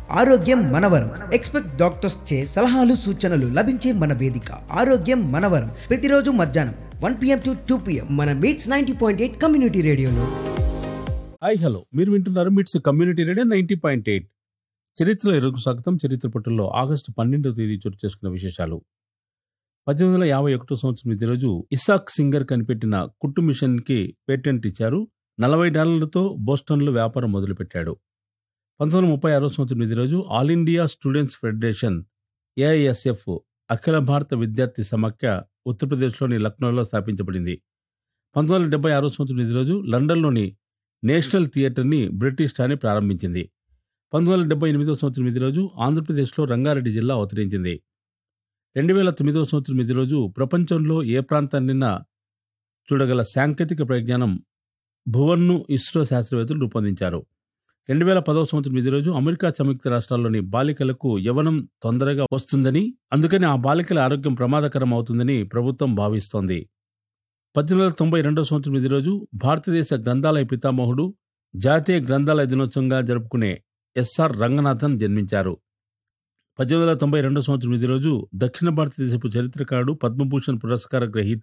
ఆరోగ్యం మనవరం expect doctors చే సలహాలు సూచనలు లభించే మన వేదిక ఆరోగ్యం మనవరం ప్రతిరోజు మధ్యాహ్నం one PM to two PM మన MITS ninety point eight community రేడియోలో హాయ్ హలో మీరు వింటున్నారు MITS community radio ninety point eight చరిత్ర ఎరుగు స్వాగతం చరిత్ర పట్టుల్లో ఆగస్టు పన్నెండవ తేదీ చోటు చేసుకున్న విశేషాలు పద్దెనిమిది వందల యాభై ఒకటో సంవత్సరం ఇదే రోజు ఇసాక్ సింగర్ కనిపెట్టిన కుట్టు మిషన్కి పేటెంట్ ఇచ్చారు నలభై డాలర్లతో బోస్టన్లో వ్యాపారం మొదలుపెట్టాడు పంతొమ్మిది వందల ముప్పై ఆరో సంవత్సరం ఇదే రోజు all India students federation AISF అఖిల భారత విద్యార్థి సమాఖ్య ఉత్తరప్రదేశ్లోని లక్నోలో స్థాపించబడింది పంతొమ్మిది వందల డెబ్బై ఆరో సంవత్సరం ఇదే రోజు లండన్లోని నేషనల్ థియేటర్ని బ్రిటిష్ టానీ ప్రారంభించింది పంతొమ్మిది వందల డెబ్బై ఎనిమిదో సంవత్సరం ఇది రోజు ఆంధ్రప్రదేశ్లో రంగారెడ్డి జిల్లా అవతరించింది రెండు వేల తొమ్మిదవ సంవత్సరం ఇది రోజు ప్రపంచంలో ఏ ప్రాంతాన్నైనా చూడగల సాంకేతిక పరిజ్ఞానం భువన్ను ఇస్రో శాస్త్రవేత్తలు రూపొందించారు రెండు వేల పదవ సంవత్సరం ఇది రోజు అమెరికా సంయుక్త రాష్ట్రాల్లోని బాలికలకు యవనం తొందరగా వస్తుందని అందుకని ఆ బాలికల ఆరోగ్యం ప్రమాదకరం అవుతుందని ప్రభుత్వం భావిస్తోంది పద్దెనిమిది వందల తొంభై రెండవ సంవత్సరం ఇది రోజు భారతదేశ గ్రంథాలయ పితామహుడు జాతీయ గ్రంథాలయ దినోత్సవంగా జరుపుకునే ఎస్ఆర్ రంగనాథన్ జన్మించారు పద్దెనిమిది వందల తొంభై రెండవ సంవత్సరం ఇది రోజు దక్షిణ భారతదేశపు చరిత్రకారుడు పద్మభూషణ్ పురస్కార గ్రహీత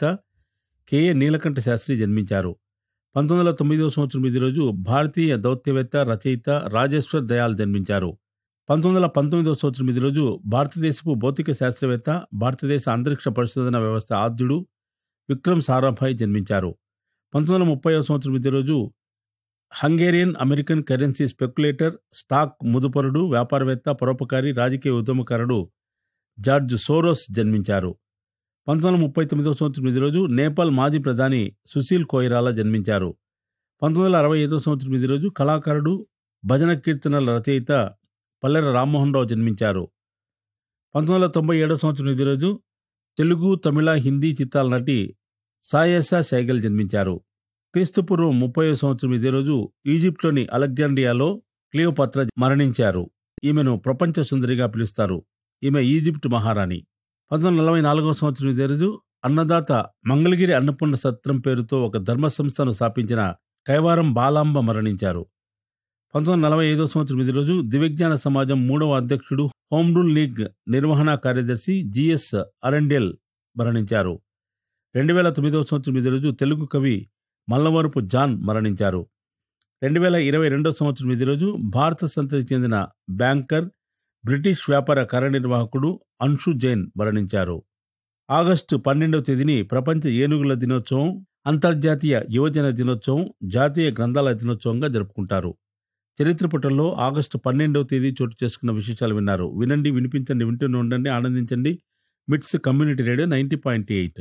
కెఏ నీలకంఠ శాస్త్రి జన్మించారు పంతొమ్మిది వందల తొమ్మిదవ సంవత్సరం ఇది రోజు భారతీయ దౌత్యవేత్త రచయిత రాజేశ్వర్ దయాల్ జన్మించారు పంతొమ్మిది వందల పంతొమ్మిదవ సంవత్సరం ఇది రోజు భారతదేశపు భౌతిక శాస్త్రవేత్త భారతదేశ అంతరిక్ష పరిశోధన వ్యవస్థ ఆద్యుడు విక్రమ్ సారాభాయ్ జన్మించారు పంతొమ్మిది వందల ముప్పై సంవత్సరం ఇదే రోజు Hungarian American currency speculator stock ముదుపరుడు వ్యాపారవేత్త పరోపకారి రాజకీయ ఉద్యమకారుడు జార్జ్ సోరోస్ జన్మించారు పంతొమ్మిది వందల ముప్పై తొమ్మిదవ సంవత్సరం ఇదే రోజు నేపాల్ మాజీ ప్రధాని సుశీల్ కోయిరాలా జన్మించారు పంతొమ్మిది వందల అరవై ఐదవ సంవత్సరం ఇదే రోజు కళాకారుడు భజన కీర్తనల రచయిత పల్లెర రామ్మోహన్ రావు జన్మించారు పంతొమ్మిది వందల తొంభై ఏడవ సంవత్సరం ఇదే రోజు తెలుగు తమిళ హిందీ చిత్రాల నటి సాయేసా సైగల్ జన్మించారు క్రీస్తుపూర్వం ముప్పై సంవత్సరం ఇదే రోజు ఈజిప్ట్లోని అలెగ్జాండ్రియాలో క్లియోపత్ర మరణించారు ఈమెను ప్రపంచ సుందరిగా పిలుస్తారు ఈమె ఈజిప్ట్ మహారాణి పంతొమ్మిది వందల నలభై నాలుగవ సంవత్సరం ఇదే రోజు అన్నదాత మంగళగిరి అన్నపూర్ణ సత్రం పేరుతో ఒక ధర్మ సంస్థను స్థాపించిన కైవారం బాలాంబ మరణించారు పంతొమ్మిది వందల నలభై ఐదో సంవత్సరం ఇదే రోజు దివ్యజ్ఞాన సమాజం మూడవ అధ్యక్షుడు హోమ్ రూల్ లీగ్ నిర్వహణ కార్యదర్శి జిఎస్ అరండేల్ మరణించారు రెండు వేల తొమ్మిదవ సంవత్సరం ఇదే రోజు తెలుగు కవి మల్లవరపు జాన్ మరణించారు రెండు వేల ఇరవై రెండవ సంవత్సరం ఇదే రోజు భారత సంతతికి చెందిన బ్యాంకర్ బ్రిటిష్ వ్యాపార కార్యనిర్వాహకుడు అన్షు జైన్ మరణించారు ఆగస్టు పన్నెండవ తేదీని ప్రపంచ ఏనుగుల దినోత్సవం అంతర్జాతీయ యువజన దినోత్సవం జాతీయ గ్రంథాలయ దినోత్సవంగా జరుపుకుంటారు చరిత్ర పుటల్లో ఆగస్టు పన్నెండవ తేదీ చోటు చేసుకున్న విశేషాలు విన్నారు వినండి వినిపించండి వింటూనే ఉండండి ఆనందించండి MITS community radio ninety point eight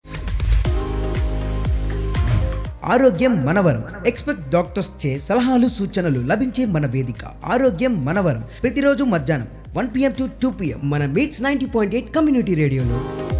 ఆరోగ్యం మనవరం ఎక్స్పెక్ట్ డాక్టర్స్ చే సలహాలు సూచనలు లభించే మన వేదిక ఆరోగ్యం మనవరం ప్రతిరోజు మధ్యాహ్నం one PM to two PM మన MITS ninety point eight community రేడియోలో